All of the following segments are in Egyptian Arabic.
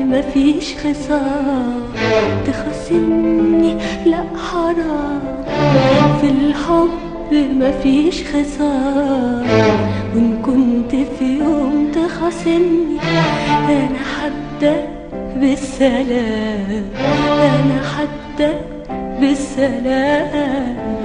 مفيش خصام تخاصمني لا حرام في الحب مفيش خصام وإن كنت في يوم تخاصمني أنا حتى بالسلام أنا حتى بالسلام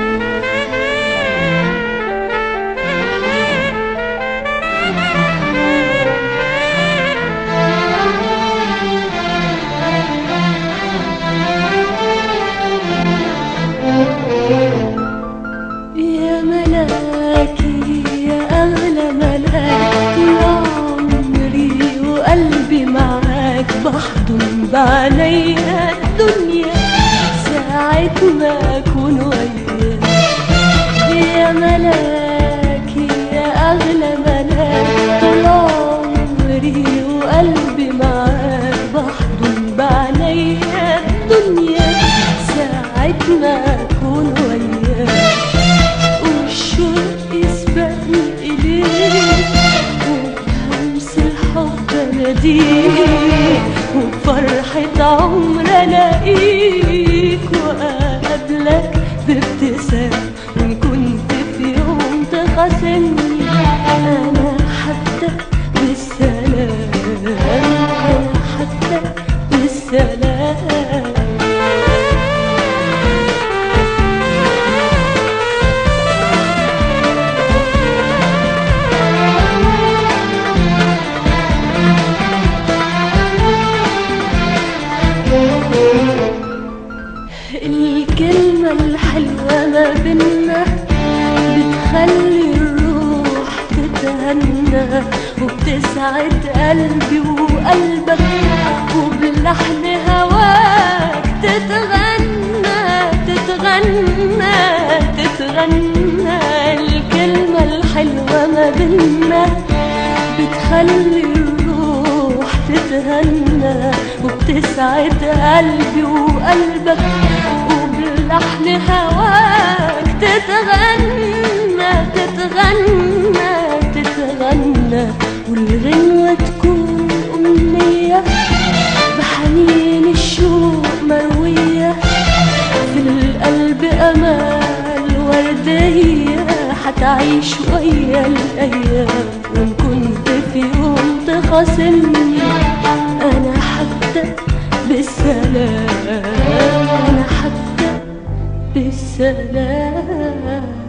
يا ملاكي يا أغلى ملاك يا عمري وقلبي معاك بحضن بعينيا الدنيا ساعة ما أكون وياك يا ملاكي يا أغلى ملاك طول عمري وقلبي معاك بحضن بعينيا الدنيا ساعة ما أكون وياك والشوق يسبقني إليك وبهمس الحب أناديك وبفرحة عمر ألاقيك وأقابلك بابتسام وإن كنت في يوم تخاصمني أنا حتى بالسلام أنا حتى بالسلام الكلمة الحلوة ما بينا بتخلي الروح تتهنى وبتسعد قلبي وقلبك وبلحن هواك تتغنى تتغنى تتغنى الكلمة الحلوة ما بينا بتخلي الروح تتهنى وبتسعد قلبي وقلبك وبلحن هواك تتغنى تتغنى تتغنى والغنوة تكون أمنية بحنين الشوق مروية في القلب أمال وردية حتعيش ويا الأيام وإن كنت في يوم تخاصمني أنا حتى بالسلام أنا حتى بالسلام